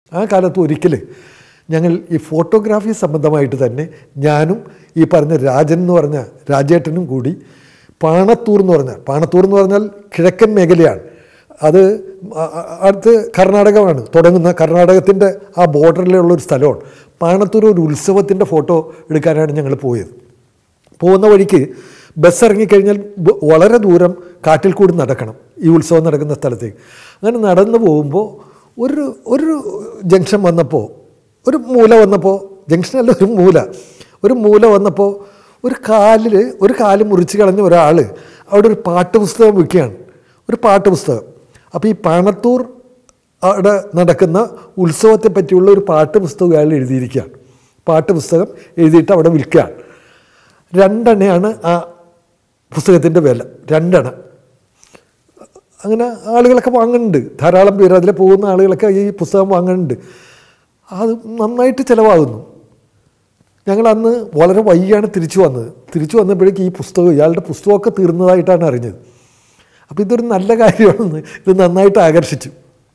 ആ കാലത്ത് ഒരിക്കൽ ഞങ്ങൾ ഈ ഫോട്ടോഗ്രാഫി സംബന്ധമായിട്ട് തന്നെ ഞാനും ഈ പറഞ്ഞ രാജൻ എന്ന് പറഞ്ഞ രാജേട്ടനും കൂടി പാണത്തൂർ എന്ന് പറഞ്ഞാൽ പാണത്തൂർ എന്ന് പറഞ്ഞാൽ കിഴക്കൻ മേഖലയാണ് അത് അ- അ- അടുത്ത് കർണാടകമാണ് തുടങ്ങുന്ന കർണാടകത്തിൻ്റെ ആ ബോർഡറിലുള്ള ഒരു സ്ഥലമാണ് പാണത്തൂർ ഒരു ഉത്സവത്തിൻ്റെ ഫോട്ടോ എടുക്കാനാണ് ഞങ്ങൾ പോയത് പോകുന്ന വഴിക്ക് ബസ് ഇറങ്ങിക്കഴിഞ്ഞാൽ ബ- വളരെ ദൂരം കാട്ടിൽ കൂടി നടക്കണം ഈ ഉത്സവം നടക്കുന്ന സ്ഥലത്തേക്ക് അങ്ങനെ നടന്നു പോകുമ്പോൾ ഒരു ഒരു ജംഗ്ഷൻ വന്നപ്പോൾ ഒരു മൂല വന്നപ്പോൾ ജംഗ്ഷനല്ല ഒരു മൂല ഒരു മൂല വന്നപ്പോൾ ഒരു കാലിൽ ഒരു കാല് മുറിച്ച് കളഞ്ഞ ഒരാൾ അവിടെ ഒരു പാട്ടുപുസ്തകം വിൽക്കുകയാണ് ഒരു പാട്ടുപുസ്തകം അപ്പോൾ ഈ പാണത്തൂർ അവിടെ നടക്കുന്ന ഉത്സവത്തെ പറ്റിയുള്ള ഒരു പാട്ട് പുസ്തകം അയാൾ എഴുതിയിരിക്കുകയാണ് പാട്ട് പുസ്തകം എഴുതിയിട്ട് അവിടെ വിൽക്കുകയാണ് രണ്ടെണ്ണയാണ് ആ പുസ്തകത്തിൻ്റെ വില രണ്ടെണ്ണ അങ്ങനെ ആളുകളൊക്കെ വാങ്ങുന്നുണ്ട് ധാരാളം പേര് അതിൽ പോകുന്ന ആളുകളൊക്കെ ഈ പുസ്തകം വാങ്ങുന്നുണ്ട് അത് നന്നായിട്ട് ചിലവാകുന്നു ഞങ്ങൾ അന്ന് വളരെ വൈകിയാണ് തിരിച്ചു വന്നത് തിരിച്ചു വന്നപ്പോഴേക്ക് ഈ പുസ്തകം ഇയാളുടെ പുസ്തകമൊക്കെ തീർന്നതായിട്ടാണ് അറിഞ്ഞത് അപ്പോൾ ഇതൊരു നല്ല കാര്യമാണെന്ന് ഇത് നന്നായിട്ട് ആകർഷിച്ചു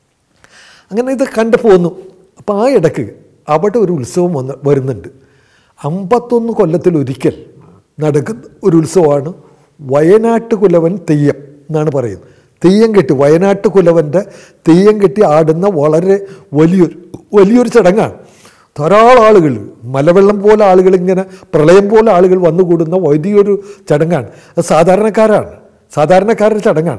അങ്ങനെ ഇത് കണ്ടു പോന്നു അപ്പോൾ ആ ഇടയ്ക്ക് അവിടെ ഒരു ഉത്സവം വന്ന് വരുന്നുണ്ട് അമ്പത്തൊന്ന് കൊല്ലത്തിൽ ഒരിക്കൽ നടക്കുന്ന ഒരു ഉത്സവമാണ് വയനാട്ട് കുലവൻ തെയ്യം എന്നാണ് പറയുന്നത് തെയ്യം കെട്ടി വയനാട്ട് കുലവൻ്റെ തെയ്യം കെട്ടി ആടുന്ന വളരെ വലിയൊരു വലിയൊരു ചടങ്ങാണ് ധാരാളം ആളുകൾ മലവെള്ളം പോലെ ആളുകൾ ഇങ്ങനെ പ്രളയം പോലെ ആളുകൾ വന്നുകൂടുന്ന വലിയൊരു ചടങ്ങാണ് അത് സാധാരണക്കാരാണ് സാധാരണക്കാരുടെ ചടങ്ങാണ്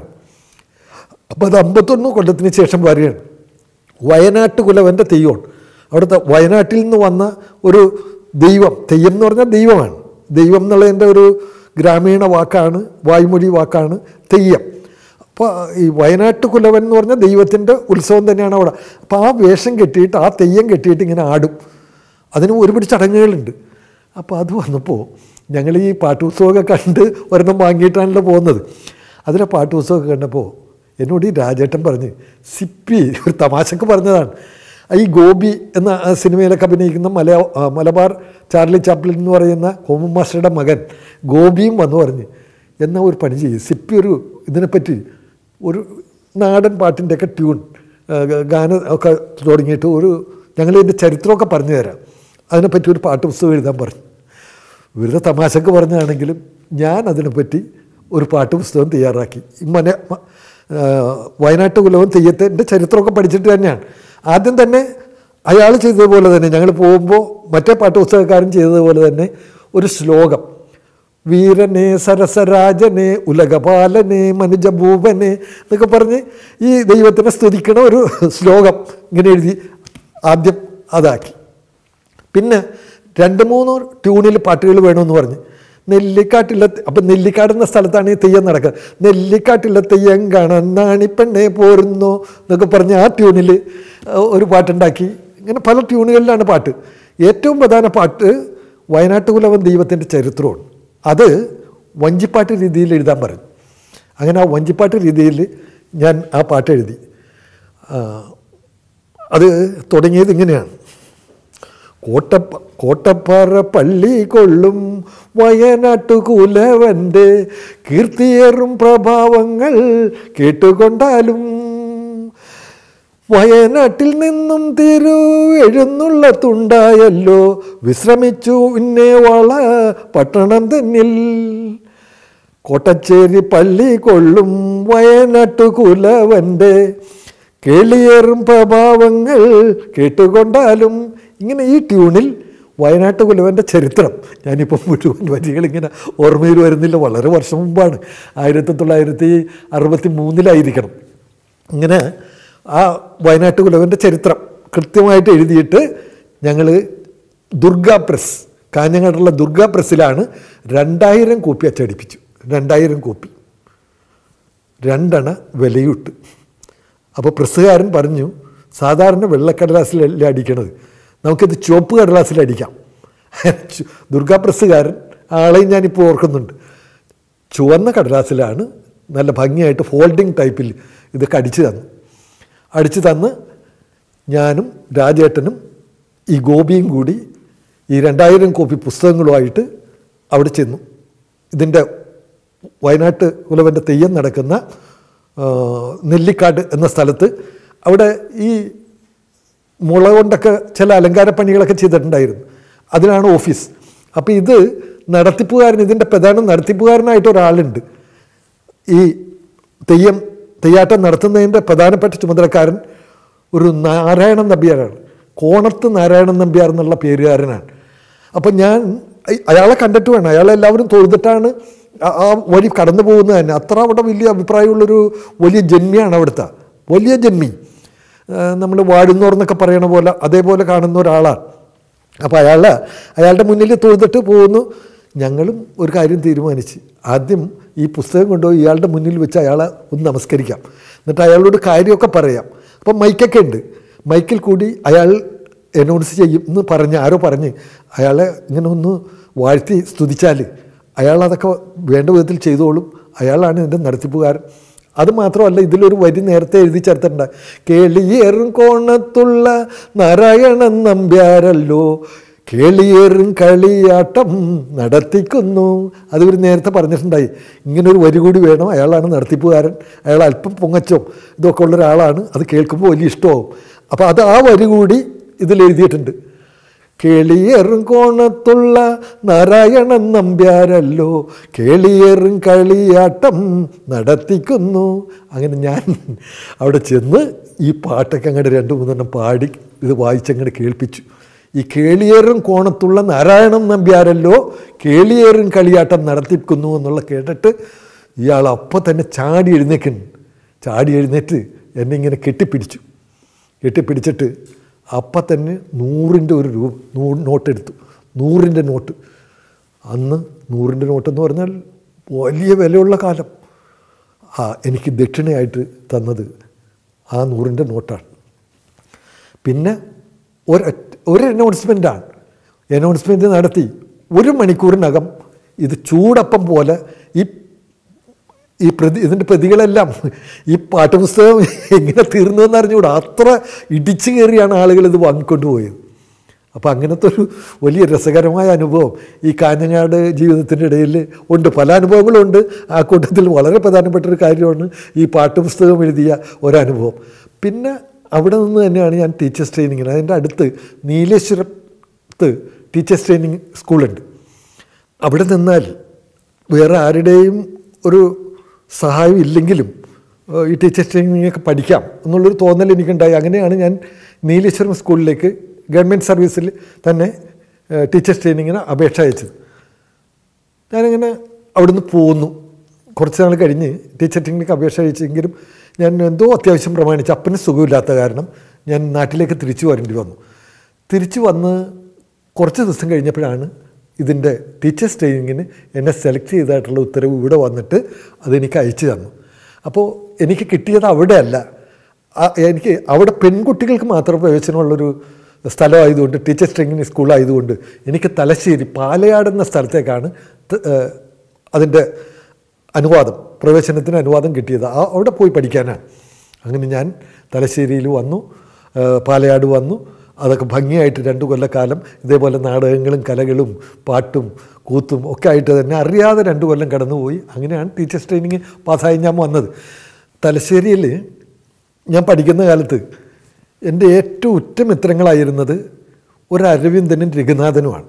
അപ്പോൾ അത് അമ്പത്തൊന്ന് കൊല്ലത്തിന് ശേഷം വരികയാണ് വയനാട്ട് കുലവൻ്റെ തെയ്യമാണ് അവിടുത്തെ വയനാട്ടിൽ നിന്ന് വന്ന ഒരു ദൈവം തെയ്യം എന്ന് പറഞ്ഞാൽ ദൈവമാണ് ദൈവം എന്നുള്ളതിൻ്റെ ഒരു ഗ്രാമീണ വാക്കാണ് വായ്മൊഴി വാക്കാണ് തെയ്യം അപ്പോൾ ഈ വയനാട്ട് കുലവൻ എന്ന് പറഞ്ഞാൽ ദൈവത്തിൻ്റെ ഉത്സവം തന്നെയാണ് അവിടെ അപ്പോൾ ആ വേഷം കെട്ടിയിട്ട് ആ തെയ്യം കെട്ടിയിട്ട് ഇങ്ങനെ ആടും അതിന് ഒരുപാട് ചടങ്ങുകളുണ്ട് അപ്പോൾ അത് വന്നപ്പോൾ ഞങ്ങൾ ഈ പാട്ടുത്സവമൊക്കെ കണ്ട് ഒരെണ്ണം വാങ്ങിയിട്ടാണല്ലോ പോകുന്നത് അതിലെ പാട്ടുത്സവമൊക്കെ കണ്ടപ്പോൾ എന്നോട് ഈ രാജേട്ടൻ പറഞ്ഞ് സിപ്പി ഒരു തമാശക്ക് പറഞ്ഞതാണ് ഈ ഗോപി എന്ന ആ സിനിമയിലൊക്കെ അഭിനയിക്കുന്ന മല ആ, മലബാർ ചാർലി ചാപ്ലിൻ എന്ന് പറയുന്ന ഹോമൻ മാസ്റ്ററുടെ മകൻ ഗോപിയും വന്നു പറഞ്ഞ് എന്നാൽ ഒരു പണി ചെയ്യും സിപ്പി ഒരു ഇതിനെപ്പറ്റി ഒരു നാടൻ പാട്ടിൻ്റെയൊക്കെ ട്യൂൺ ആ, ഗ- ഗാനം ഒക്കെ തുടങ്ങിയിട്ട് ഒരു ഞങ്ങളിതിൻ്റെ ചരിത്രമൊക്കെ പറഞ്ഞു തരാം അതിനെപ്പറ്റി ഒരു പാട്ട് പുസ്തകം എഴുതാൻ പറഞ്ഞു വെറുതെ തമാശക്ക് പറഞ്ഞാണെങ്കിലും ഞാൻ അതിനെപ്പറ്റി ഒരു പാട്ട് പുസ്തകം തയ്യാറാക്കി ഈ മന മ- ആ, വയനാട്ട് കുലവും തെയ്യത്തിൻ്റെ ചരിത്രമൊക്കെ പഠിച്ചിട്ട് തന്നെയാണ് ആദ്യം തന്നെ അയാൾ ചെയ്തതുപോലെ തന്നെ ഞങ്ങൾ പോകുമ്പോൾ മറ്റേ പാട്ട് പുസ്തകക്കാരൻ ചെയ്തതുപോലെ തന്നെ ഒരു ശ്ലോകം വീരനെ സരസരാജനെ ഉലകപാലനെ മനുജഭൂപനെ എന്നൊക്കെ പറഞ്ഞ് ഈ ദൈവത്തിനെ സ്തുതിക്കണ ഒരു ശ്ലോകം ഇങ്ങനെ എഴുതി ആദ്യം അതാക്കി പിന്നെ രണ്ട് മൂന്ന് ട്യൂണിൽ പാട്ടുകൾ വേണമെന്ന് പറഞ്ഞ് നെല്ലിക്കാട്ടിലെ അപ്പം നെല്ലിക്കാട് എന്ന സ്ഥലത്താണ് ഈ തെയ്യം നടക്കുക നെല്ലിക്കാട്ടിലെ തെയ്യം കാണാൻ നാണിപ്പെണ്ണെ പോരുന്നോ എന്നൊക്കെ പറഞ്ഞ് ആ ട്യൂണിൽ ഒരു പാട്ടുണ്ടാക്കി ഇങ്ങനെ പല ട്യൂണുകളിലാണ് പാട്ട് ഏറ്റവും പ്രധാന പാട്ട് വയനാട്ട് കുലവൻ ദൈവത്തിൻ്റെ ചരിത്രമാണ് അത് വഞ്ചിപ്പാട്ട് രീതിയിൽ എഴുതാൻ പറഞ്ഞു അങ്ങനെ ആ വഞ്ചിപ്പാട്ട് രീതിയിൽ ഞാൻ ആ പാട്ട് എഴുതി ആ, അത് തുടങ്ങിയത് ഇങ്ങനെയാണ് കോട്ടപ്പ കോട്ടപ്പാറ പള്ളി കൊള്ളും വയനാട്ടു കുലവൻ്റെ കീർത്തിയേറും പ്രഭാവങ്ങൾ കേട്ടുകൊണ്ടാലും വയനാട്ടിൽ നിന്നും തിരു എഴുന്നള്ളത്തുണ്ടായല്ലോ വിശ്രമിച്ചു ഇന്നേ വള പട്ടണം തന്നിൽ കോട്ടച്ചേരി പള്ളി കൊള്ളും വയനാട്ടു കുലവൻ്റെ കേളിയേറും പ്രഭാവങ്ങൾ കേട്ടുകൊണ്ടാലും ഇങ്ങനെ ഈ ട്യൂണിൽ വയനാട്ട് കുലവൻ്റെ ചരിത്രം ഞാനിപ്പോൾ മുഴുവൻ വരികൾ ഇങ്ങനെ ഓർമ്മയിൽ വരുന്നില്ല വളരെ വർഷം മുമ്പാണ് ആയിരത്തി തൊള്ളായിരത്തി അറുപത്തി മൂന്നിലായിരിക്കണം ഇങ്ങനെ ആ വയനാട്ട് കുലവൻ്റെ ചരിത്രം കൃത്യമായിട്ട് എഴുതിയിട്ട് ഞങ്ങൾ ദുർഗ പ്രസ് കാഞ്ഞങ്ങാടുള്ള ദുർഗ പ്രസ്സിലാണ് രണ്ടായിരം കോപ്പി അച്ചടിപ്പിച്ചു രണ്ടായിരം കോപ്പി രണ്ടെണ്ണ വിലയിട്ട് അപ്പോൾ പ്രസ്സുകാരൻ പറഞ്ഞു സാധാരണ വെള്ളക്കടലാസിലല്ല അടിക്കണത് നമുക്കിത് ചുവപ്പ് കടലാസിൽ അടിക്കാം ചു- ദുർഗാ പ്രസ്സുകാരൻ ആളെയും ഞാനിപ്പോൾ ഓർക്കുന്നുണ്ട് ചുവന്ന കടലാസിലാണ് നല്ല ഭംഗിയായിട്ട് ഫോൾഡിങ് ടൈപ്പിൽ ഇതൊക്കെ അടിച്ചു തന്നു അടിച്ചു തന്ന് ഞാനും രാജേട്ടനും ഈ ഗോപിയും കൂടി ഈ രണ്ടായിരം കോപ്പി പുസ്തകങ്ങളുമായിട്ട് അവിടെ ചെന്നു ഇതിൻ്റെ വയനാട്ട് കുലവൻ്റെ തെയ്യം നടക്കുന്ന ആ, നെല്ലിക്കാട് എന്ന സ്ഥലത്ത് അവിടെ ഈ മുള കൊണ്ടൊക്കെ ചില അലങ്കാര പണികളൊക്കെ ചെയ്തിട്ടുണ്ടായിരുന്നു അതിലാണ് ഓഫീസ് അപ്പോൾ ഇത് നടത്തിപ്പുകാരൻ ഇതിൻ്റെ പ്രധാന നടത്തിപ്പുകാരനായിട്ട് ഒരാളുണ്ട് ഈ തെയ്യം തെയ്യാട്ടം നടത്തുന്നതിൻ്റെ പ്രധാനപ്പെട്ട ചുമതലക്കാരൻ ഒരു നാരായണൻ നമ്പ്യാരാണ് കോണത്ത് നാരായണൻ നമ്പ്യാർ എന്നുള്ള പേരുകാരനാണ് അപ്പം ഞാൻ അയ്- അയാളെ കണ്ടിട്ട് വേണം അയാളെ എല്ലാവരും തൊഴുതിട്ടാണ് ആ- ആ വഴി കടന്നു പോകുന്നത് തന്നെ അത്ര അവിടെ വലിയ അഭിപ്രായമുള്ളൊരു വലിയ ജന്മിയാണ് അവിടുത്തെ വലിയ ജന്മി നമ്മൾ വാഴുന്നോർ എന്നൊക്കെ പറയണ പോലെ അതേപോലെ കാണുന്ന ഒരാളാണ് അപ്പോൾ അയാൾ അയാളുടെ മുന്നിൽ തൊഴുതിട്ട് പോകുന്നു ഞങ്ങളും ഒരു കാര്യം തീരുമാനിച്ച് ആദ്യം ഈ പുസ്തകം കൊണ്ടുപോയി ഇയാളുടെ മുന്നിൽ വെച്ച് അയാളെ ഒന്ന് നമസ്കരിക്കാം എന്നിട്ട് അയാളോട് കാര്യമൊക്കെ പറയാം അപ്പം മൈക്കൊക്കെ ഉണ്ട് മൈക്കിൽ കൂടി അയാൾ അനൗൺസ് ചെയ്യും എന്ന് പറഞ്ഞ് ആരോ പറഞ്ഞ് അയാളെ ഇങ്ങനെ ഒന്ന് വാഴ്ത്തി സ്തുതിച്ചാൽ അയാൾ അതൊക്കെ വേണ്ട വിധത്തിൽ ചെയ്തോളും അയാളാണ് ഇതിൻ്റെ നടത്തിപ്പുകാരൻ അത് മാത്രമല്ല ഇതിലൊരു വരി നേരത്തെ എഴുതി ചേർത്തിട്ടുണ്ട് കേളിയേറും കോണത്തുള്ള നാരായണൻ നമ്പ്യാരല്ലോ കേളിയേറും കളിയാട്ടം നടത്തിക്കുന്നു അത് ഇവർ നേരത്തെ പറഞ്ഞിട്ടുണ്ടായി ഇങ്ങനെ ഒരു വരി കൂടി വേണം അയാളാണ് നടത്തിപ്പുകാരൻ അയാൾ അല്പം പൊങ്ങച്ചോ ഇതൊക്കെ ഉള്ള ഒരാളാണ് അത് കേൾക്കുമ്പോൾ വലിയ ഇഷ്ടമാവും അപ്പോൾ അത് ആ വരി കൂടി ഇതിൽ എഴുതിയിട്ടുണ്ട് കേളിയേറും കോണത്തുള്ള നാരായണൻ നമ്പ്യാരല്ലോ കേളിയേറും കളിയാട്ടം നടത്തിക്കുന്നു അങ്ങനെ ഞാൻ അവിടെ ചെന്ന് ഈ പാട്ടൊക്കെ അങ്ങോട്ട് രണ്ട് മൂന്നെണ്ണം പാടി ഇത് വായിച്ചങ്ങോട്ട് കേൾപ്പിച്ചു ഈ കേളിയേറും കോണത്തുള്ള നാരായണൻ നമ്പ്യാരല്ലോ കേളിയേറും കളിയാട്ടം നടത്തിക്കുന്നു എന്നുള്ള കേട്ടിട്ട് ഇയാൾ അപ്പം തന്നെ ചാടി എഴുന്നേക്കുന്നു ചാടി എഴുന്നേറ്റ് എന്നെ ഇങ്ങനെ കെട്ടിപ്പിടിച്ചു കെട്ടിപ്പിടിച്ചിട്ട് അപ്പം തന്നെ നൂറിൻ്റെ ഒരു രൂപ നൂ നോട്ട് എടുത്തു നൂറിൻ്റെ നോട്ട് അന്ന് നൂറിൻ്റെ നോട്ടെന്ന് പറഞ്ഞാൽ വലിയ വിലയുള്ള കാലം ആ എനിക്ക് ദക്ഷിണയായിട്ട് തന്നത് ആ നൂറിൻ്റെ നോട്ടാണ് പിന്നെ ഒരു ഒരു അനൗൺസ്മെൻറ്റാണ് അനൗൺസ്മെൻറ്റ് നടത്തി ഒരു മണിക്കൂറിനകം ഇത് ചൂടപ്പം പോലെ ഈ ഈ പ്രതി ഇതിൻ്റെ പ്രതികളെല്ലാം ഈ പാഠപുസ്തകം എങ്ങനെ തീർന്നതെന്ന് അറിഞ്ഞുകൂടാ അത്ര ഇടിച്ചു കയറിയാണ് ആളുകൾ ഇത് വാങ്ങിക്കൊണ്ട് പോയത് അപ്പോൾ അങ്ങനത്തെ ഒരു വലിയ രസകരമായ അനുഭവം ഈ കാഞ്ഞങ്ങാട് ജീവിതത്തിൻ്റെ ഇടയിൽ ഉണ്ട് പല അനുഭവങ്ങളുണ്ട് ആ കൂട്ടത്തിൽ വളരെ പ്രധാനപ്പെട്ട ഒരു കാര്യമാണ് ഈ പാഠപുസ്തകം എഴുതിയ ഒരനുഭവം പിന്നെ അവിടെ നിന്ന് തന്നെയാണ് ഞാൻ ടീച്ചേഴ്സ് ട്രെയിനിങ്ങിന് അതിൻ്റെ അടുത്ത് നീലേശ്വരത്ത് ടീച്ചേഴ്സ് ട്രെയിനിങ് സ്കൂളുണ്ട് അവിടെ നിന്നാൽ വേറെ ആരുടെയും ഒരു സഹായം ഇല്ലെങ്കിലും ഏഹ്, ഈ ടീച്ചേഴ്സ് ട്രെയിനിങ്ങൊക്കെ പഠിക്കാം എന്നുള്ളൊരു തോന്നൽ എനിക്കുണ്ടായി അങ്ങനെയാണ് ഞാൻ നീലേശ്വരം സ്കൂളിലേക്ക് ഗവൺമെൻറ് സർവീസിൽ തന്നെ ഏഹ്, ടീച്ചേഴ്സ് ട്രെയിനിങ്ങിന് അപേക്ഷ അയച്ചത് ഞാനിങ്ങനെ അവിടുന്ന് പോന്നു കുറച്ച് നാൾ കഴിഞ്ഞ് ടീച്ചർ ട്രെയിനിങ്ങിന് അപേക്ഷ അയച്ചെങ്കിലും ഞാൻ എന്തോ അത്യാവശ്യം പ്രമാണിച്ച് അപ്പന് സുഖമില്ലാത്ത കാരണം ഞാൻ നാട്ടിലേക്ക് തിരിച്ചു വരേണ്ടി വന്നു തിരിച്ചു വന്ന് കുറച്ച് ദിവസം കഴിഞ്ഞപ്പോഴാണ് ഇതിൻ്റെ ടീച്ചേഴ്സ് ട്രെയിനിങ്ങിന് എന്നെ സെലക്ട് ചെയ്തതായിട്ടുള്ള ഉത്തരവ് ഇവിടെ വന്നിട്ട് അതെനിക്ക് അയച്ചു തന്നു അപ്പോൾ എനിക്ക് കിട്ടിയത് അവിടെയല്ല ആ- എനിക്ക് അവിടെ പെൺകുട്ടികൾക്ക് മാത്രം പ്രവേശനമുള്ളൊരു സ്ഥലമായതുകൊണ്ട് ടീച്ചേഴ്സ് ട്രെയിനിങ് സ്കൂളായതുകൊണ്ട് എനിക്ക് തലശ്ശേരി പാലയാട് എന്ന സ്ഥലത്തേക്കാണ് ത- ഏഹ് അതിൻ്റെ അനുവാദം പ്രവേശനത്തിന് അനുവാദം കിട്ടിയത് ആ അവിടെ പോയി പഠിക്കാനാണ് അങ്ങനെ ഞാൻ തലശ്ശേരിയിൽ വന്നു ഏഹ് പാലയാട് വന്നു അതൊക്കെ ഭംഗിയായിട്ട് രണ്ട് കൊല്ലക്കാലം ഇതേപോലെ നാടകങ്ങളും കലകളും പാട്ടും കൂത്തും ഒക്കെ ആയിട്ട് തന്നെ അറിയാതെ രണ്ട് കൊല്ലം കടന്നുപോയി അങ്ങനെയാണ് ടീച്ചേഴ്സ് ട്രെയിനിങ് പാസ്സായി ഞാൻ വന്നത് തലശ്ശേരിയിൽ ഞാൻ പഠിക്കുന്ന കാലത്ത് എൻ്റെ ഏറ്റവും ഉറ്റ മിത്രങ്ങളായിരുന്നത് ഒരു അരവിന്ദനും രഘുനാഥനുമാണ്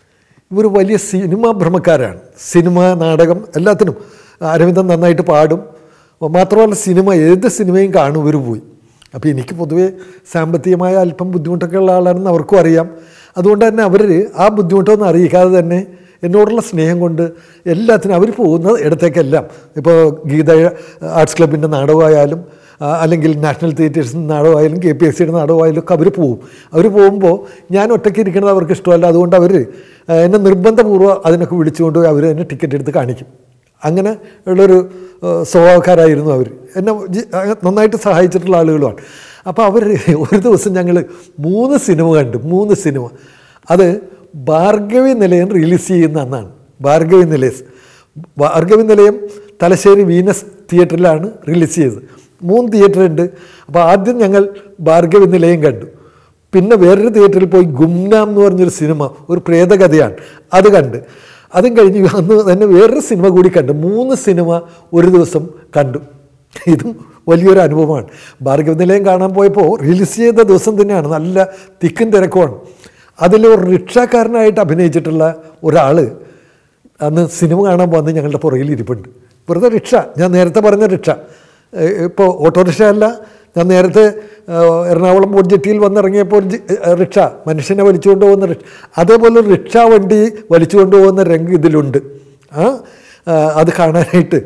ഇവർ വലിയ സിനിമാ ഭ്രമക്കാരാണ് സിനിമ നാടകം എല്ലാത്തിനും അരവിന്ദൻ നന്നായിട്ട് പാടും മാത്രമല്ല സിനിമ ഏത് സിനിമയും കാണും ഇവർ പോയി അപ്പോൾ എനിക്ക് പൊതുവേ സാമ്പത്തികമായ അല്പം ബുദ്ധിമുട്ടൊക്കെ ഉള്ള ആളാണെന്ന് അവർക്കും അറിയാം അതുകൊണ്ട് തന്നെ അവർ ആ ബുദ്ധിമുട്ടൊന്നും അറിയിക്കാതെ തന്നെ എന്നോടുള്ള സ്നേഹം കൊണ്ട് എല്ലാത്തിനും അവർ പോകുന്ന ഇടത്തേക്കെല്ലാം ഇപ്പോൾ ഗീത ആർട്സ് ക്ലബിൻ്റെ നാടകമായാലും ആ, അല്ലെങ്കിൽ നാഷണൽ തിയേറ്റേഴ്സിൻ്റെ നാടകമായാലും കെ പി എസ് സിയുടെ നാടകമായാലും ഒക്കെ അവർ പോവും അവർ പോകുമ്പോൾ ഞാൻ ഒറ്റയ്ക്ക് ഇരിക്കുന്നത് അവർക്ക് ഇഷ്ടമല്ല അതുകൊണ്ട് അവർ എന്നെ നിർബന്ധപൂർവ്വം അതിനൊക്കെ വിളിച്ചുകൊണ്ട് അവർ എന്നെ ടിക്കറ്റ് എടുത്ത് കാണിക്കും അങ്ങനെ ഉള്ളൊരു ഏഹ്, സ്വഭാവക്കാരായിരുന്നു അവർ എന്നെ ജി- അഹ് നന്നായിട്ട് സഹായിച്ചിട്ടുള്ള ആളുകളുമാണ് അപ്പോൾ അവർ ഒരു ദിവസം ഞങ്ങൾ മൂന്ന് സിനിമ കണ്ടു മൂന്ന് സിനിമ അത് ഭാർഗവി നിലയം റിലീസ് ചെയ്യുന്ന അന്നാണ് ഭാർഗവി നിലയം ഭാർഗവി നിലയം തലശ്ശേരി വീനസ് തിയേറ്ററിലാണ് റിലീസ് ചെയ്തത് മൂന്ന് തിയേറ്റർ ഉണ്ട് അപ്പോൾ ആദ്യം ഞങ്ങൾ ഭാർഗവി നിലയം കണ്ടു പിന്നെ വേറൊരു തിയേറ്ററിൽ പോയി ഗുംനാം എന്ന് പറഞ്ഞൊരു സിനിമ ഒരു പ്രേതകഥയാണ് അത് കണ്ട് അതും കഴിഞ്ഞ് അന്ന് തന്നെ വേറൊരു സിനിമ കൂടി കണ്ടു മൂന്ന് സിനിമ ഒരു ദിവസം കണ്ടു ഇതും വലിയൊരു അനുഭവമാണ് ഭാർഗവ നിലയം കാണാൻ പോയപ്പോൾ റിലീസ് ചെയ്ത ദിവസം തന്നെയാണ് നല്ല തിക്കും തിരക്കുമാണ് അതിൽ ഒരു റിക്ഷാക്കാരനായിട്ട് അഭിനയിച്ചിട്ടുള്ള ഒരാൾ അന്ന് സിനിമ കാണാൻ വന്ന് ഞങ്ങളുടെ പുറകിൽ ഇരിപ്പുണ്ട് വെറുതെ റിക്ഷ ഞാൻ നേരത്തെ പറഞ്ഞ റിക്ഷ ഇപ്പോൾ ഓട്ടോറിക്ഷ അല്ല ഞാൻ നേരത്തെ ഏഹ്, എറണാകുളം ബോട്ട് ജെട്ടിയിൽ വന്നിറങ്ങിയപ്പോൾ ഒരു ജി- ഏഹ്, റിക്ഷ മനുഷ്യനെ വലിച്ചുകൊണ്ട് പോകുന്ന റിക്ഷ അതേപോലെ ഒരു റിക്ഷ വണ്ടി വലിച്ചുകൊണ്ട് പോകുന്ന രംഗം ഇതിലുണ്ട് ആ ആ, അത് കാണാനായിട്ട്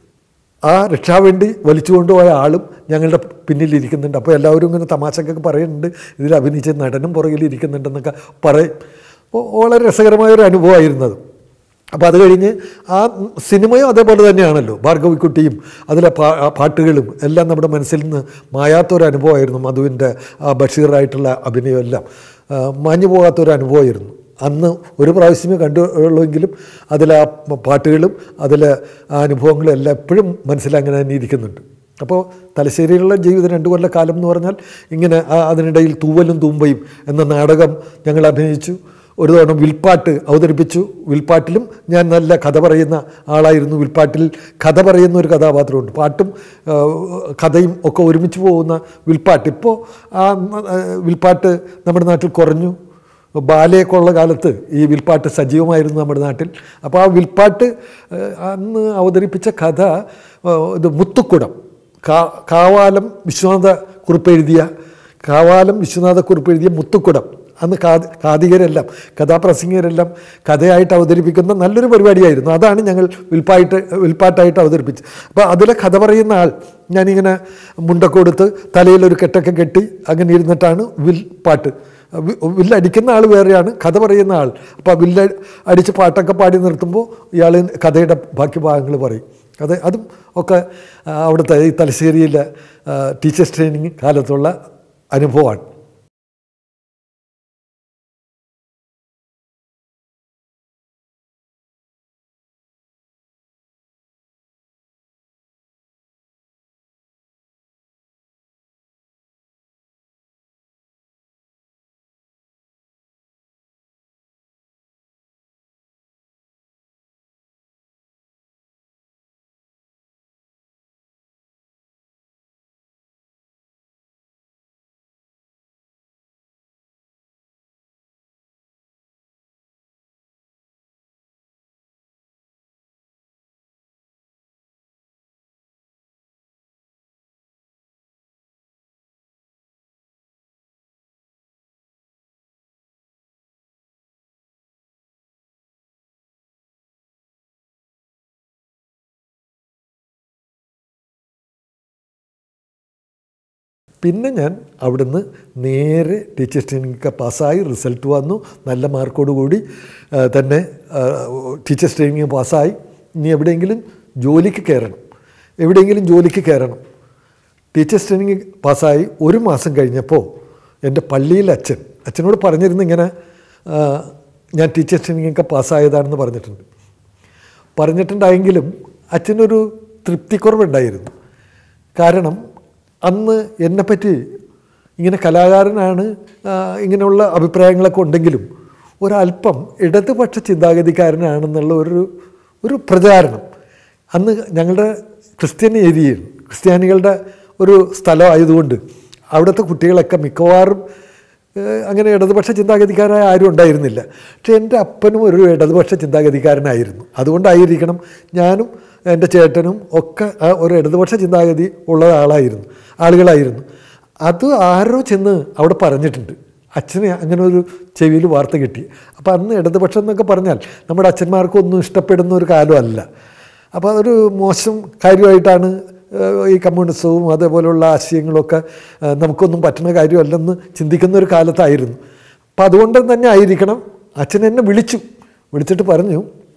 ആ റിക്ഷാവണ്ടി വലിച്ചു കൊണ്ടുപോയ ആളും ഞങ്ങളുടെ പിന്നിലിരിക്കുന്നുണ്ട് അപ്പോൾ എല്ലാവരും ഇങ്ങനെ തമാശക്കൊക്കെ പറയുന്നുണ്ട് ഇതിൽ അഭിനയിച്ച നടനും പുറകിലിരിക്കുന്നുണ്ടെന്നൊക്കെ പറയും അപ്പോൾ വളരെ രസകരമായ ഒരു അനുഭവമായിരുന്നു അത് അപ്പോൾ അത് കഴിഞ്ഞ് ആ സിനിമയും അതേപോലെ തന്നെയാണല്ലോ ഭാർഗവിക്കുട്ടിയും അതിലെ പാ ആ പാട്ടുകളും എല്ലാം നമ്മുടെ മനസ്സിൽ നിന്ന് മായാത്തൊരു അനുഭവമായിരുന്നു മധുവിൻ്റെ ആ ബഷീറായിട്ടുള്ള അഭിനയം എല്ലാം ആ, മാഞ്ഞു പോകാത്തൊരു അനുഭവമായിരുന്നു അന്ന് ഒരു പ്രാവശ്യമേ കണ്ടുള്ളൂവെങ്കിലും അതിൽ ആ പാട്ടുകളും അതിൽ ആ അനുഭവങ്ങളും എല്ലാം എപ്പോഴും മനസ്സിലങ്ങനെ തന്നെ ഇരിക്കുന്നുണ്ട് അപ്പോൾ തലശ്ശേരിയിലുള്ള ജീവിതം രണ്ട് കൊല്ല കാലം എന്ന് പറഞ്ഞാൽ ഇങ്ങനെ ആ- അതിനിടയിൽ തൂവലും തൂമ്പയും എന്ന നാടകം ഞങ്ങൾ അഭിനയിച്ചു ഒരു തവണ വിൽപ്പാട്ട് അവതരിപ്പിച്ചു വിൽപ്പാട്ടിലും ഞാൻ നല്ല കഥ പറയുന്ന ആളായിരുന്നു വിൽപ്പാട്ടിൽ കഥ പറയുന്ന ഒരു കഥാപാത്രമുണ്ട് പാട്ടും ആ, കഥയും ഒക്കെ ഒരുമിച്ച് പോകുന്ന വിൽപ്പാട്ട് ഇപ്പോൾ ആ ആ, വിൽപ്പാട്ട് നമ്മുടെ നാട്ടിൽ കുറഞ്ഞു ബാലയൊക്കെ ഉള്ള കാലത്ത് ഈ വിൽപ്പാട്ട് സജീവമായിരുന്നു നമ്മുടെ നാട്ടിൽ അപ്പോൾ ആ വിൽപ്പാട്ട് ഏഹ്, അന്ന് അവതരിപ്പിച്ച കഥ ഏഹ്, ഇത് മുത്തുക്കുടം കാ കാവാലം വിശ്വനാഥ കുറിപ്പ് എഴുതിയ കാവാലം വിശ്വനാഥ കുറിപ്പ് എഴുതിയ മുത്തുക്കുടം അന്ന് കാ കാതികരെല്ലാം കഥാപ്രസംഗരെല്ലാം കഥയായിട്ട് അവതരിപ്പിക്കുന്ന നല്ലൊരു പരിപാടിയായിരുന്നു അതാണ് ഞങ്ങൾ വിൽപ്പായിട്ട് വിൽപ്പാട്ടായിട്ട് അവതരിപ്പിച്ചത് അപ്പോൾ അതിലെ കഥ പറയുന്ന ആൾ ഞാനിങ്ങനെ മുണ്ടൊക്കെ കൊടുത്ത് തലയിലൊരു കെട്ടൊക്കെ കെട്ടി അങ്ങനെ ഇരുന്നിട്ടാണ് വിൽ പാട്ട് വി- വില്ലടിക്കുന്ന ആൾ വേറെയാണ് കഥ പറയുന്ന ആൾ അപ്പോൾ വില്ല അടിച്ച് പാട്ടൊക്കെ പാടി നിർത്തുമ്പോൾ ഇയാൾ കഥയുടെ ബാക്കി ഭാഗങ്ങൾ പറയും അത് അതും ഒക്കെ ആ, അവിടുത്തെ ഈ തലശ്ശേരിയിലെ ടീച്ചേഴ്സ് ട്രെയിനിങ് കാലത്തുള്ള അനുഭവമാണ് പിന്നെ ഞാൻ അവിടുന്ന് നേരെ ടീച്ചേഴ്സ് ട്രെയിനിങ് പാസ്സായി റിസൾട്ട് വന്നു നല്ല മാർക്കോടുകൂടി ആ, തന്നെ ടീച്ചേഴ്സ് ട്രെയിനിങ് പാസ്സായി ഇനി എവിടെയെങ്കിലും ജോലിക്ക് കയറണം എവിടെയെങ്കിലും ജോലിക്ക് കയറണം ടീച്ചേഴ്സ് ട്രെയിനിങ് പാസ്സായി ഒരു മാസം കഴിഞ്ഞപ്പോൾ എൻ്റെ പള്ളിയിൽ അച്ഛൻ അച്ഛനോട് പറഞ്ഞിരുന്നു ഇങ്ങനെ ആ, ഞാൻ ടീച്ചേഴ്സ് ട്രെയിനിങ്ങൊക്കെ പാസ്സായതാണെന്ന് പറഞ്ഞിട്ടുണ്ട് പറഞ്ഞിട്ടുണ്ടായെങ്കിലും അച്ഛനൊരു തൃപ്തിക്കുറവുണ്ടായിരുന്നു കാരണം അന്ന് എന്നെപ്പറ്റി ഇങ്ങനെ കലാകാരനാണ് ആ, ഇങ്ങനെയുള്ള അഭിപ്രായങ്ങളൊക്കെ ഉണ്ടെങ്കിലും ഒരല്പം ഇടതുപക്ഷ ചിന്താഗതിക്കാരനാണെന്നുള്ള ഒരു ഒരു പ്രചാരണം അന്ന് ഞങ്ങളുടെ ക്രിസ്ത്യൻ ഏരിയയിൽ ക്രിസ്ത്യാനികളുടെ ഒരു സ്ഥലമായതുകൊണ്ട് അവിടുത്തെ കുട്ടികളൊക്കെ മിക്കവാറും ഏഹ്, അങ്ങനെ ഇടതുപക്ഷ ചിന്താഗതിക്കാരായ ആരും ഉണ്ടായിരുന്നില്ല പക്ഷേ എൻ്റെ അപ്പനും ഒരു ഇടതുപക്ഷ ചിന്താഗതിക്കാരനായിരുന്നു അതുകൊണ്ടായിരിക്കണം ഞാനും എൻ്റെ ചേട്ടനും ഒക്കെ ആ ഒരു ഇടതുപക്ഷ ചിന്താഗതി ഉള്ള ആളായിരുന്നു ആളുകളായിരുന്നു അത് ആരോ ചെന്ന് അവിടെ പറഞ്ഞിട്ടുണ്ട് അച്ഛനെ അങ്ങനെ ഒരു ചെവിയിൽ വാർത്ത കിട്ടി അപ്പോൾ അന്ന് ഇടതുപക്ഷം എന്നൊക്കെ പറഞ്ഞാൽ നമ്മുടെ അച്ഛന്മാർക്കൊന്നും ഇഷ്ടപ്പെടുന്ന ഒരു കാലമല്ല അപ്പോൾ അതൊരു മോശം കാര്യമായിട്ടാണ് ഏഹ്, ഈ കമ്മ്യൂണിസവും അതേപോലെയുള്ള ആശയങ്ങളൊക്കെ ഏഹ്, നമുക്കൊന്നും പറ്റുന്ന കാര്യമല്ലെന്ന് ചിന്തിക്കുന്ന ഒരു കാലത്തായിരുന്നു അപ്പം അതുകൊണ്ട് തന്നെ ആയിരിക്കണം അച്ഛൻ എന്നെ വിളിച്ചു വിളിച്ചിട്ട് പറഞ്ഞു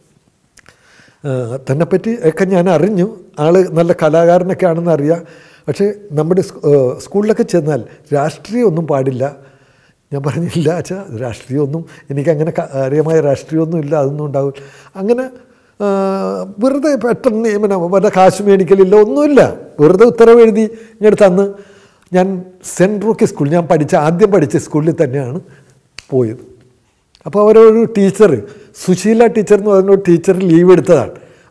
തന്നെപ്പറ്റി ഒക്കെ ഞാൻ അറിഞ്ഞു ആൾ നല്ല കലാകാരനൊക്കെ ആണെന്ന് അറിയാം പക്ഷേ നമ്മുടെ സ്- ഏഹ് സ്കൂളിലൊക്കെ ചെന്നാൽ രാഷ്ട്രീയമൊന്നും പാടില്ല ഞാൻ പറഞ്ഞില്ല അച്ഛാ രാഷ്ട്രീയമൊന്നും എനിക്കങ്ങനെ കാര്യമായ രാഷ്ട്രീയമൊന്നും ഇല്ല അതൊന്നും ഉണ്ടാവില്ല അങ്ങനെ ആ, വെറുതെ പെട്ടെന്ന് നിയമനം വല്ല കാശ് മേടിക്കലില്ല ഒന്നുമില്ല വെറുതെ ഉത്തരവ് എഴുതി ഇങ്ങോട്ട് തന്ന് ഞാൻ സെൻറ്റ് റോക്കി സ്കൂൾ ഞാൻ പഠിച്ച ആദ്യം പഠിച്ച സ്കൂളിൽ തന്നെയാണ് പോയത് അപ്പോൾ അവരൊരു ടീച്ചർ സുശീല ടീച്ചർ എന്ന് പറഞ്ഞ ഒരു ടീച്ചർ ലീവ് എടുത്തതാണ്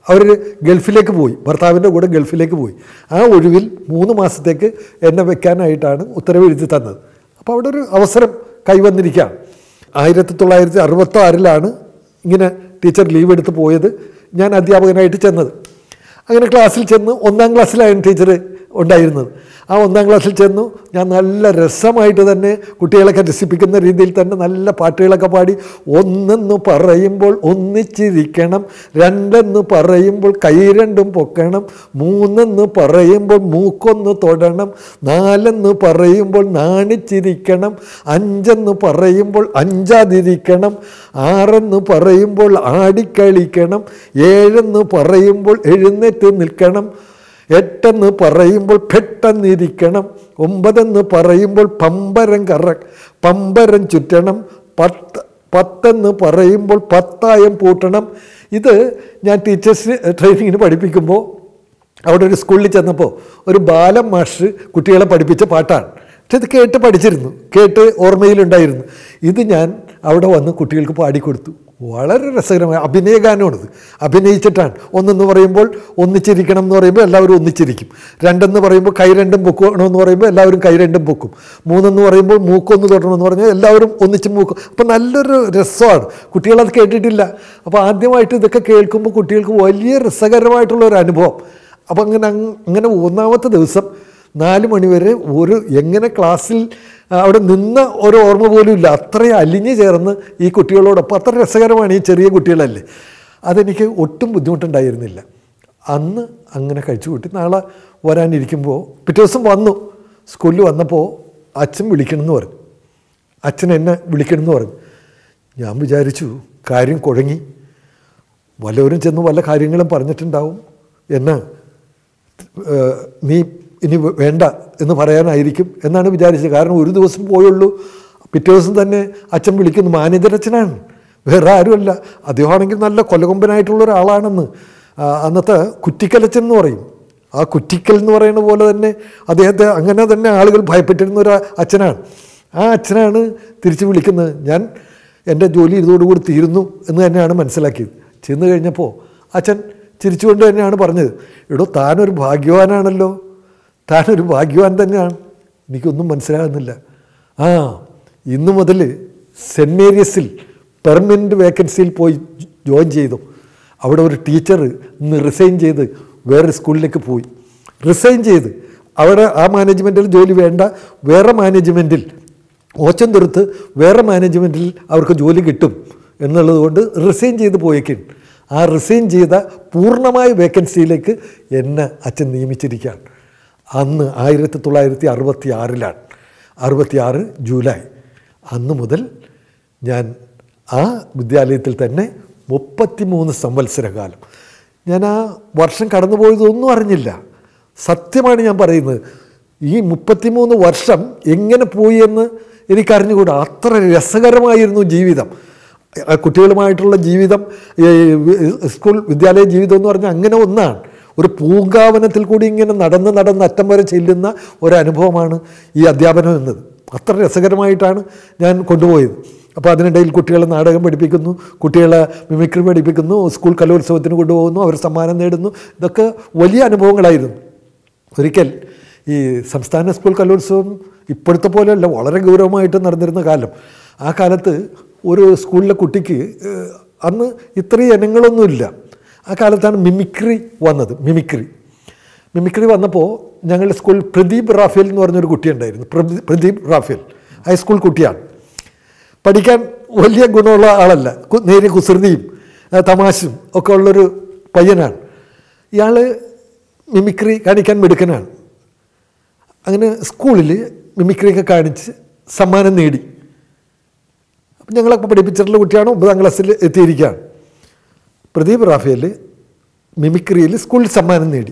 അവർ ഗൾഫിലേക്ക് പോയി ഭർത്താവിൻ്റെ കൂടെ ഗൾഫിലേക്ക് പോയി ആ ഒഴിവിൽ മൂന്ന് മാസത്തേക്ക് എന്നെ വെക്കാനായിട്ടാണ് ഉത്തരവ് എഴുതി തന്നത് അപ്പോൾ അവിടെ ഒരു അവസരം കൈവന്നിരിക്കുകയാണ് ആയിരത്തി തൊള്ളായിരത്തി അറുപത്തി ആറിലാണ് ഇങ്ങനെ ടീച്ചർ ലീവ് എടുത്ത് പോയത് ഞാൻ അധ്യാപകനായിട്ട് ചെന്നത് അങ്ങനെ ക്ലാസ്സിൽ ചെന്ന് ഒന്നാം ക്ലാസ്സിലായിരുന്നു ടീച്ചർ ഉണ്ടായിരുന്നത് ആ ഒന്നാം ക്ലാസ്സിൽ ചെന്നു ഞാൻ നല്ല രസമായിട്ട് തന്നെ കുട്ടികളൊക്കെ രസിപ്പിക്കുന്ന രീതിയിൽ തന്നെ നല്ല പാട്ടുകളൊക്കെ പാടി ഒന്നെന്ന് പറയുമ്പോൾ ഒന്നിച്ചിരിക്കണം രണ്ടെന്ന് പറയുമ്പോൾ കൈ രണ്ടും പൊക്കണം മൂന്നെന്ന് പറയുമ്പോൾ മൂക്കൊന്ന് തൊടണം നാലെന്ന് പറയുമ്പോൾ നാണിച്ചിരിക്കണം അഞ്ചെന്ന് പറയുമ്പോൾ അഞ്ചാതിരിക്കണം ആറെന്ന് പറയുമ്പോൾ ആടിക്കളിക്കണം ഏഴെന്ന് പറയുമ്പോൾ എഴുന്നേറ്റ് നിൽക്കണം എട്ടെന്ന് പറയുമ്പോൾ പെട്ടെന്നിരിക്കണം ഒമ്പതെന്ന് പറയുമ്പോൾ പമ്പരം കറ പമ്പരം ചുറ്റണം പത്ത് പത്തെന്ന് പറയുമ്പോൾ പത്തായം പൂട്ടണം ഇത് ഞാൻ ടീച്ചേഴ്സ് ട്രെയിനിങ്ങിന് പഠിപ്പിക്കുമ്പോൾ അവിടെ ഒരു സ്കൂളിൽ ചെന്നപ്പോൾ ഒരു ബാലം മാഷ് കുട്ടികളെ പഠിപ്പിച്ച പാട്ടാണ് പക്ഷെ ഇത് കേട്ട് പഠിച്ചിരുന്നു കേട്ട് ഓർമ്മയിലുണ്ടായിരുന്നു ഇത് ഞാൻ അവിടെ വന്ന് കുട്ടികൾക്ക് പാടിക്കൊടുത്തു വളരെ രസകരമായ അഭിനയഗാനമാണിത് അഭിനയിച്ചിട്ടാണ് ഒന്നെന്ന് പറയുമ്പോൾ ഒന്നിച്ചിരിക്കണം എന്ന് പറയുമ്പോൾ എല്ലാവരും ഒന്നിച്ചിരിക്കും രണ്ടെന്ന് പറയുമ്പോൾ കൈ രണ്ടും പൊക്കണമെന്ന് പറയുമ്പോൾ എല്ലാവരും കൈ രണ്ടും പൊക്കും മൂന്നെന്ന് പറയുമ്പോൾ മൂക്കൊന്ന് തൊടണമെന്ന് പറഞ്ഞാൽ എല്ലാവരും ഒന്നിച്ച് മൂക്കും അപ്പോൾ നല്ലൊരു രസമാണ് കുട്ടികളത് കേട്ടിട്ടില്ല അപ്പോൾ ആദ്യമായിട്ട് ഇതൊക്കെ കേൾക്കുമ്പോൾ കുട്ടികൾക്ക് വലിയ രസകരമായിട്ടുള്ള ഒരു അനുഭവം അപ്പോൾ അങ്ങനെ അങ്- അങ്ങനെ ഒന്നാമത്തെ ദിവസം നാല് മണിവരെ ഒരു എങ്ങനെ ക്ലാസ്സിൽ ആ, അവിടെ നിന്ന ഒരു ഓർമ്മ പോലും ഇല്ല അത്രയും അലിഞ്ഞു ചേർന്ന് ഈ കുട്ടികളോടൊപ്പം അത്ര രസകരമാണ് ഈ ചെറിയ കുട്ടികളല്ലേ അതെനിക്ക് ഒട്ടും ബുദ്ധിമുട്ടുണ്ടായിരുന്നില്ല അന്ന് അങ്ങനെ കഴിച്ചു കൂട്ടി നാളെ വരാനിരിക്കുമ്പോൾ പിറ്റേ ദിവസം വന്നു സ്കൂളിൽ വന്നപ്പോൾ അച്ഛൻ വിളിക്കണമെന്ന് പറഞ്ഞു അച്ഛൻ എന്നെ വിളിക്കണമെന്ന് പറഞ്ഞു ഞാൻ വിചാരിച്ചു കാര്യം കുഴങ്ങി വല്ലവരും ചെന്ന് വല്ല കാര്യങ്ങളും പറഞ്ഞിട്ടുണ്ടാവും എന്നെ ഏഹ്, നീ ഇനി വേ- വേണ്ട എന്ന് പറയാനായിരിക്കും എന്നാണ് വിചാരിച്ചത് കാരണം ഒരു ദിവസം പോയുള്ളൂ പിറ്റേ ദിവസം തന്നെ അച്ഛൻ വിളിക്കുന്നു മാനേജരച്ഛനാണ് വേറെ ആരുമല്ല അദ്ദേഹമാണെങ്കിൽ നല്ല കൊലകൊമ്പനായിട്ടുള്ള ഒരാളാണെന്ന് ആ, അന്നത്തെ കുറ്റിക്കലച്ചൻ എന്ന് പറയും ആ കുറ്റിക്കൽ എന്ന് പറയുന്ന പോലെ തന്നെ അദ്ദേഹത്തെ അങ്ങനെ തന്നെ ആളുകൾ ഭയപ്പെട്ടിരുന്ന ഒരു അച്ഛനാണ് ആ അച്ഛനാണ് തിരിച്ച് വിളിക്കുന്നത് ഞാൻ എൻ്റെ ജോലി ഇതോടുകൂടി തീരുന്നു എന്ന് തന്നെയാണ് മനസ്സിലാക്കിയത് ചെന്ന് കഴിഞ്ഞപ്പോൾ അച്ഛൻ ചിരിച്ചുകൊണ്ട് തന്നെയാണ് പറഞ്ഞത് എടോ താനൊരു ഭാഗ്യവാനാണല്ലോ താനൊരു ഭാഗ്യവാൻ തന്നെയാണ് എനിക്കൊന്നും മനസ്സിലാകുന്നില്ല ആ ഇന്നു മുതൽ സെൻറ്റ് മേരീസിൽ പെർമനൻറ്റ് വേക്കൻസിയിൽ പോയി ജോയിൻ ചെയ്തു അവിടെ ഒരു ടീച്ചർ ഇന്ന് റിസൈൻ ചെയ്ത് വേറെ സ്കൂളിലേക്ക് പോയി റിസൈൻ ചെയ്ത് അവിടെ ആ മാനേജ്മെൻറ്റിൽ ജോലി വേണ്ട വേറെ മാനേജ്മെൻറ്റിൽ ഓച്ചം തീർത്ത് വേറെ മാനേജ്മെൻറ്റിൽ അവർക്ക് ജോലി കിട്ടും എന്നുള്ളത് കൊണ്ട് റിസൈൻ ചെയ്ത് പോയേക്കും ആ റിസൈൻ ചെയ്ത പൂർണ്ണമായ വേക്കൻസിയിലേക്ക് എന്നെ അച്ഛൻ നിയമിച്ചിരിക്കുകയാണ് അന്ന് ആയിരത്തി തൊള്ളായിരത്തി അറുപത്തി ആറിലാണ് അറുപത്തി ആറ് ജൂലൈ അന്ന് മുതൽ ഞാൻ ആ വിദ്യാലയത്തിൽ തന്നെ മുപ്പത്തിമൂന്ന് സംവത്സരകാലം ഞാൻ ആ വർഷം കടന്നുപോയതൊന്നും അറിഞ്ഞില്ല സത്യമാണ് ഞാൻ പറയുന്നത് ഈ മുപ്പത്തിമൂന്ന് വർഷം എങ്ങനെ പോയി എന്ന് എനിക്കറിഞ്ഞുകൂടാ അത്ര രസകരമായിരുന്നു ജീവിതം ആ കുട്ടികളുമായിട്ടുള്ള ജീവിതം ഈ സ്കൂൾ വിദ്യാലയ ജീവിതം എന്ന് പറഞ്ഞാൽ അങ്ങനെ ഒന്നാണ് ഒരു പൂങ്കാവനത്തിൽ കൂടി ഇങ്ങനെ നടന്ന് നടന്ന് അറ്റം വരെ ചെല്ലുന്ന ഒരനുഭവമാണ് ഈ അധ്യാപനം എന്നത് അത്ര രസകരമായിട്ടാണ് ഞാൻ കൊണ്ടുപോയത് അപ്പോൾ അതിനിടയിൽ കുട്ടികളെ നാടകം പഠിപ്പിക്കുന്നു കുട്ടികളെ മിമിക്രി പഠിപ്പിക്കുന്നു സ്കൂൾ കലോത്സവത്തിന് കൊണ്ടുപോകുന്നു അവർ സമ്മാനം നേടുന്നു ഇതൊക്കെ വലിയ അനുഭവങ്ങളായിരുന്നു ഒരിക്കൽ ഈ സംസ്ഥാന സ്കൂൾ കലോത്സവം ഇപ്പോഴത്തെ പോലെയല്ല വളരെ ഗൗരവമായിട്ട് നടന്നിരുന്ന കാലം ആ കാലത്ത് ഒരു സ്കൂളിലെ കുട്ടിക്ക് ഏഹ്, അന്ന് ഇത്രയും ഇനങ്ങളൊന്നുമില്ല ആ കാലത്താണ് മിമിക്രി വന്നത് മിമിക്രി മിമിക്രി വന്നപ്പോൾ ഞങ്ങളുടെ സ്കൂളിൽ പ്രദീപ് റാഫേൽ എന്ന് പറഞ്ഞൊരു കുട്ടിയുണ്ടായിരുന്നു പ്രദീ- പ്രദീപ് റാഫേൽ ഹൈസ്കൂൾ കുട്ടിയാണ് പഠിക്കാൻ വലിയ ഗുണമുള്ള ആളല്ല കു- നേരിയ കുസൃതിയും ആ, തമാശയും ഒക്കെ ഉള്ളൊരു പയ്യനാണ് ഇയാൾ മിമിക്രി കാണിക്കാൻ മിടുക്കനാണ് അങ്ങനെ സ്കൂളിൽ മിമിക്രിയൊക്കെ കാണിച്ച് സമ്മാനം നേടി അപ്പം ഞങ്ങളൊക്കെ പഠിപ്പിച്ചിട്ടുള്ള കുട്ടിയാണ് ഒമ്പതാം ക്ലാസ്സിൽ എത്തിയിരിക്കുകയാണ് പ്രദീപ് റാഫേൽ മിമിക്രിയിൽ സ്കൂളിൽ സമ്മാനം നേടി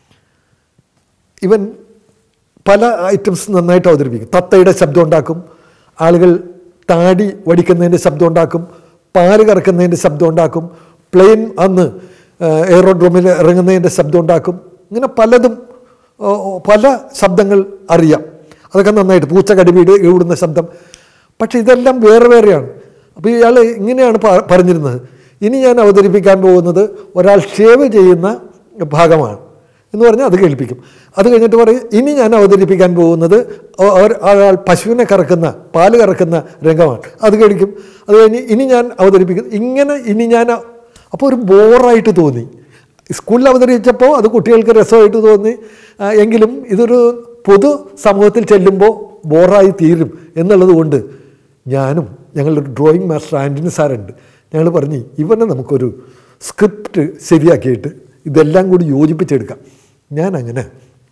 ഇവൻ പല ഐറ്റംസ് നന്നായിട്ട് അവതരിപ്പിക്കും തത്തയുടെ ശബ്ദം ഉണ്ടാക്കും ആളുകൾ താടി വടിക്കുന്നതിൻ്റെ ശബ്ദം ഉണ്ടാക്കും പാല് കറക്കുന്നതിൻ്റെ ശബ്ദം ഉണ്ടാക്കും പ്ലെയിൻ അന്ന് എയറോഡ്രോമിൽ ഇറങ്ങുന്നതിൻ്റെ ശബ്ദം ഉണ്ടാക്കും ഇങ്ങനെ പലതും ഓ, ഓ, പല ശബ്ദങ്ങൾ അറിയാം അതൊക്കെ നന്നായിട്ട് പൂച്ച കടിവീട് ഇവിടുന്ന ശബ്ദം പക്ഷേ ഇതെല്ലാം വേറെ വേറെയാണ് അപ്പോൾ ഇയാൾ ഇങ്ങനെയാണ് പ- പറഞ്ഞിരുന്നത് ഇനി ഞാൻ അവതരിപ്പിക്കാൻ പോകുന്നത് ഒരാൾ ഷേവ് ചെയ്യുന്ന ഭാഗമാണ് എന്ന് പറഞ്ഞാൽ അത് കേൾപ്പിക്കും അത് കഴിഞ്ഞിട്ട് പറയും ഇനി ഞാൻ അവതരിപ്പിക്കാൻ പോകുന്നത് ഒ- ഒര- ഒരാൾ പശുവിനെ കറക്കുന്ന പാല് കറക്കുന്ന രംഗമാണ് അത് കേൾക്കും അത് കഴിഞ്ഞ് ഇനി ഞാൻ അവതരിപ്പിക്കും ഇങ്ങനെ ഇനി ഞാൻ അ- അപ്പോൾ ഒരു ബോറായിട്ട് തോന്നി സ്കൂളിൽ അവതരിപ്പിച്ചപ്പോൾ അത് കുട്ടികൾക്ക് രസമായിട്ട് തോന്നി ആ, എങ്കിലും ഇതൊരു പൊതു സമൂഹത്തിൽ ചെല്ലുമ്പോൾ ബോറായി തീരും എന്നുള്ളത് കൊണ്ട് ഞാനും ഞങ്ങളുടെ ഒരു ഡ്രോയിങ് മാസ്റ്റർ ആൻ്റണി സാറുണ്ട് ഞങ്ങൾ പറഞ്ഞ് ഇവനെ നമുക്കൊരു സ്ക്രിപ്റ്റ് ശരിയാക്കിയിട്ട് ഇതെല്ലാം കൂടി യോജിപ്പിച്ചെടുക്കാം ഞാൻ അങ്ങനെ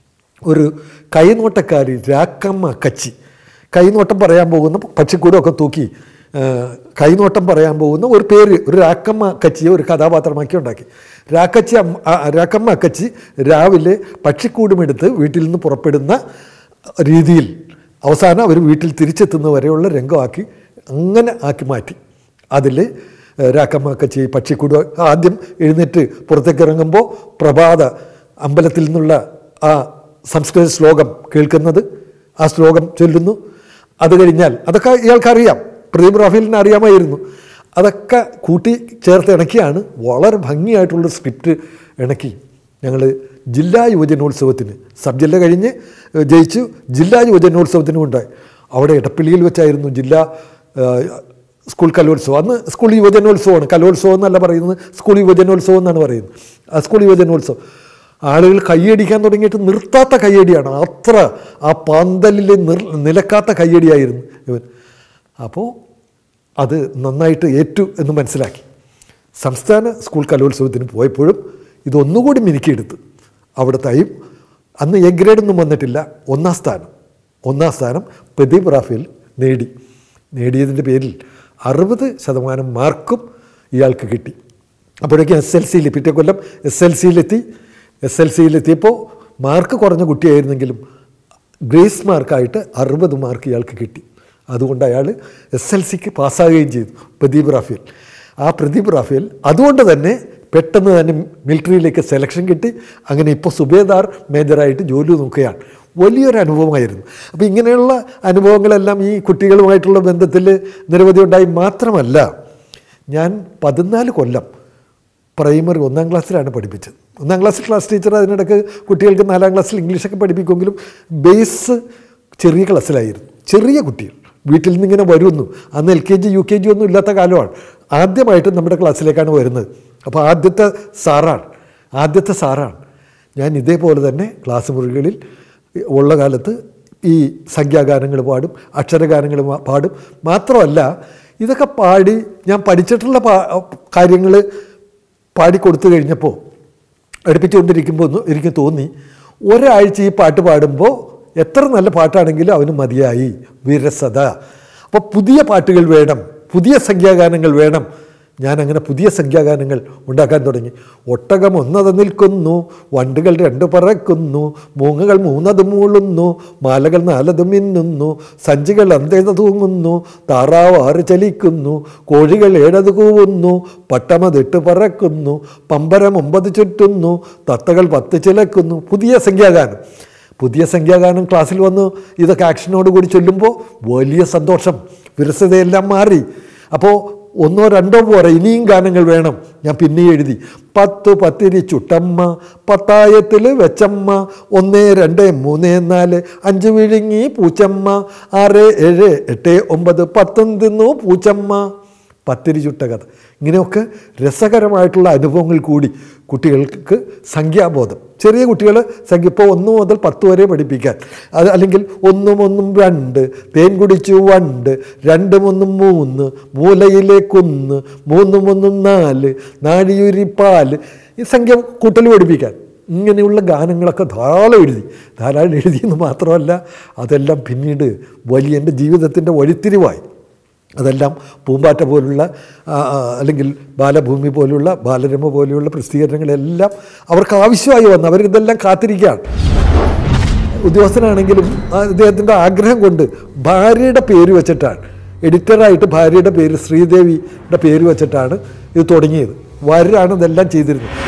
ഒരു കൈനോട്ടക്കാരി രാക്കമ്മ കച്ചി കൈനോട്ടം പറയാൻ പോകുന്ന പക്ഷിക്കൂടമൊക്കെ തൂക്കി ആ, കൈനോട്ടം പറയാൻ പോകുന്ന ഒരു പേര് ഒരു രാക്കമ്മ കച്ചിയെ ഒരു കഥാപാത്രമാക്കി ഉണ്ടാക്കി രാക്കച്ചി അമ്മ- ആ, രാക്കമ്മ കച്ചി രാവിലെ പക്ഷിക്കൂടുമെടുത്ത് വീട്ടിൽ നിന്ന് പുറപ്പെടുന്ന രീതിയിൽ അവസാനം അവർ വീട്ടിൽ തിരിച്ചെത്തുന്ന വരെയുള്ള രംഗമാക്കി അങ്ങനെ ആക്കി മാറ്റി അതിൽ രാക്കമ്മ കച്ചി പക്ഷിക്കൂട് ആദ്യം എഴുന്നേറ്റ് പുറത്തേക്ക് ഇറങ്ങുമ്പോൾ പ്രഭാത അമ്പലത്തിൽ നിന്നുള്ള ആ സംസ്കൃത ശ്ലോകം കേൾക്കുന്നത് ആ ശ്ലോകം ചൊല്ലുന്നു അത് കഴിഞ്ഞാൽ അതൊക്കെ ഇയാൾക്കറിയാം പ്രദീപ് റാഫേലിന് അറിയാമായിരുന്നു അതൊക്കെ കൂട്ടി ചേർത്ത് ഇണക്കിയാണ് വളരെ ഭംഗിയായിട്ടുള്ള സ്ക്രിപ്റ്റ് ഇണക്കി ഞങ്ങൾ ജില്ലാ യുവജനോത്സവത്തിന് സബ് ജില്ല കഴിഞ്ഞ് ഏഹ്, ജയിച്ചു ജില്ലാ യുവജനോത്സവത്തിനും ഉണ്ടായി അവിടെ ഇടപ്പള്ളിയിൽ വെച്ചായിരുന്നു ജില്ലാ ഏഹ്, സ്കൂൾ കലോത്സവം അന്ന് സ്കൂൾ യുവജനോത്സവമാണ് കലോത്സവം എന്നല്ല പറയുന്നത് സ്കൂൾ യുവജനോത്സവം എന്നാണ് പറയുന്നത് ആ സ്കൂൾ യുവജനോത്സവം ആളുകൾ കൈയടിക്കാൻ തുടങ്ങിയിട്ട് നിർത്താത്ത കയ്യടിയാണ് അത്ര ആ പന്തലിൽ നിർ നിലക്കാത്ത കയ്യടിയായിരുന്നു ഇവൻ അപ്പോൾ അത് നന്നായിട്ട് ഏറ്റു എന്ന് മനസ്സിലാക്കി സംസ്ഥാന സ്കൂൾ കലോത്സവത്തിന് പോയപ്പോഴും ഇതൊന്നുകൂടി മിനുക്കിയെടുത്ത് അവിടുത്തെയും അന്ന് എ ഗ്രേഡൊന്നും വന്നിട്ടില്ല ഒന്നാം സ്ഥാനം ഒന്നാം സ്ഥാനം പ്രദീപ് റാഫേൽ നേടി നേടിയതിൻ്റെ പേരിൽ അറുപത് ശതമാനം മാർക്കും ഇയാൾക്ക് കിട്ടി അപ്പോഴേക്കും എസ് എൽ സിയിൽ പിറ്റേ കൊല്ലം എസ് എൽ സിയിലെത്തി എസ് എൽ സിയിലെത്തിയപ്പോൾ മാർക്ക് കുറഞ്ഞ കുട്ടിയായിരുന്നെങ്കിലും ഗ്രേസ് മാർക്കായിട്ട് അറുപത് മാർക്ക് ഇയാൾക്ക് കിട്ടി അതുകൊണ്ട് അയാൾ എസ് എൽ സിക്ക് പാസ്സാകുകയും ചെയ്തു പ്രദീപ് റാഫേൽ ആ പ്രദീപ് റാഫേൽ അതുകൊണ്ട് തന്നെ പെട്ടെന്ന് തന്നെ മിലിറ്ററിയിലേക്ക് സെലക്ഷൻ കിട്ടി അങ്ങനെ ഇപ്പോൾ സുബേദാർ മേജറായിട്ട് ജോലി നോക്കുകയാണ് വലിയൊരു അനുഭവമായിരുന്നു അപ്പോൾ ഇങ്ങനെയുള്ള അനുഭവങ്ങളെല്ലാം ഈ കുട്ടികളുമായിട്ടുള്ള ബന്ധത്തിൽ നിരവധി ഉണ്ടായി മാത്രമല്ല ഞാൻ പതിനാല് കൊല്ലം പ്രൈമറി ഒന്നാം ക്ലാസ്സിലാണ് പഠിപ്പിച്ചത് ഒന്നാം ക്ലാസ്സിൽ ക്ലാസ് ടീച്ചർ അതിനിടയ്ക്ക് കുട്ടികൾക്ക് നാലാം ക്ലാസ്സിൽ ഇംഗ്ലീഷൊക്കെ പഠിപ്പിക്കുമെങ്കിലും ബേസ് ചെറിയ ക്ലാസ്സിലായിരുന്നു ചെറിയ കുട്ടികൾ വീട്ടിൽ നിന്ന് ഇങ്ങനെ വരുന്നു അന്ന് L K G U K G ഒന്നും ഇല്ലാത്ത കാലമാണ് ആദ്യമായിട്ട് നമ്മുടെ ക്ലാസ്സിലേക്കാണ് വരുന്നത് അപ്പോൾ ആദ്യത്തെ സാറാണ് ആദ്യത്തെ സാറാണ് ഞാൻ ഇതേപോലെ തന്നെ ക്ലാസ് മുറികളിൽ ഉള്ള കാലത്ത് ഈ സംഖ്യാഗാനങ്ങൾ പാടും അക്ഷരഗാനങ്ങൾ പാടും മാത്രമല്ല ഇതൊക്കെ പാടി ഞാൻ പഠിച്ചിട്ടുള്ള പാ കാര്യങ്ങൾ പാടിക്കൊടുത്തു കഴിഞ്ഞപ്പോൾ അടുപ്പിച്ചുകൊണ്ടിരിക്കുമ്പോൾ ഒന്ന് എനിക്ക് തോന്നി ഒരാഴ്ച ഈ പാട്ട് പാടുമ്പോൾ എത്ര നല്ല പാട്ടാണെങ്കിലും അവന് മതിയായി വിരസത അപ്പോൾ പുതിയ പാട്ടുകൾ വേണം പുതിയ സംഖ്യാഗാനങ്ങൾ വേണം ഞാൻ അങ്ങനെ പുതിയ സംഖ്യാഗാനങ്ങൾ ഉണ്ടാക്കാൻ തുടങ്ങി ഒട്ടകം ഒന്നത് നിൽക്കുന്നു വണ്ടുകൾ രണ്ട് പറക്കുന്നു മൂങ്ങകൾ മൂന്നത് മൂളുന്നു മാലകൾ നാലത് മിന്നുന്നു സഞ്ചികൾ അന്തേത് തൂങ്ങുന്നു താറാവ് ആറ് ചലിക്കുന്നു കോഴികൾ ഏഴത് കൂവുന്നു പട്ടമതിട്ട് പറക്കുന്നു പമ്പരം ഒമ്പത് ചുറ്റുന്നു തത്തകൾ പത്ത് ചിലക്കുന്നു പുതിയ സംഖ്യാഗാനം പുതിയ സംഖ്യാഗാനം ക്ലാസ്സിൽ വന്ന് ഇതൊക്കെ ആക്ഷനോട് കൂടി ചൊല്ലുമ്പോൾ വലിയ സന്തോഷം വിരസതയെല്ലാം മാറി അപ്പോൾ ഒന്നോ രണ്ടോ പോരെ ഇനിയും ഗാനങ്ങൾ വേണം ഞാൻ പിന്നെ എഴുതി പത്ത് പത്തിരി ചുട്ടമ്മ പത്തായത്തിൽ വെച്ചമ്മ ഒന്ന് രണ്ട് മൂന്ന് നാല് അഞ്ച് വിഴുങ്ങി പൂച്ചമ്മ ആറ് ഏഴ് എട്ട് ഒമ്പത് പത്തും തിന്നു പൂച്ചമ്മ പത്തിരി ചുട്ട കഥ ഇങ്ങനെയൊക്കെ രസകരമായിട്ടുള്ള അനുഭവങ്ങൾ കൂടി കുട്ടികൾക്ക് സംഖ്യാബോധം ചെറിയ കുട്ടികൾ സംഖ്യ ഇപ്പോൾ ഒന്ന് മുതൽ പത്ത് വരെ പഠിപ്പിക്കാൻ അത് അല്ലെങ്കിൽ ഒന്നും ഒന്നും രണ്ട് തേൻ കുടിച്ചു വണ്ട് രണ്ടും ഒന്നും മൂന്ന് മൂലയിലെ കുന്ന് മൂന്നും ഒന്നും നാല് നാഴിയുരി പാല് ഈ സംഖ്യ കൂട്ടൽ പഠിപ്പിക്കാൻ ഇങ്ങനെയുള്ള ഗാനങ്ങളൊക്കെ ധാരാളം എഴുതി ധാരാളം എഴുതിയെന്ന് മാത്രമല്ല അതെല്ലാം പിന്നീട് വലിയ എൻ്റെ ജീവിതത്തിൻ്റെ വഴിത്തിരിവായി അതെല്ലാം പൂമ്പാറ്റ പോലുള്ള ആ, ആ, അല്ലെങ്കിൽ ബാലഭൂമി പോലുള്ള ബാലരമ പോലെയുള്ള പ്രസിദ്ധീകരണങ്ങളെല്ലാം അവർക്ക് ആവശ്യമായി വന്നു അവരിതെല്ലാം കാത്തിരിക്കുകയാണ് ഉദ്യോഗസ്ഥനാണെങ്കിലും ആ ഇദ്ദേഹത്തിൻ്റെ ആഗ്രഹം കൊണ്ട് ഭാര്യയുടെ പേര് വെച്ചിട്ടാണ് എഡിറ്ററായിട്ട് ഭാര്യയുടെ പേര് ശ്രീദേവിയുടെ പേര് വെച്ചിട്ടാണ് ഇത് തുടങ്ങിയത് വരാണ് ഇതെല്ലാം ചെയ്തിരുന്നത്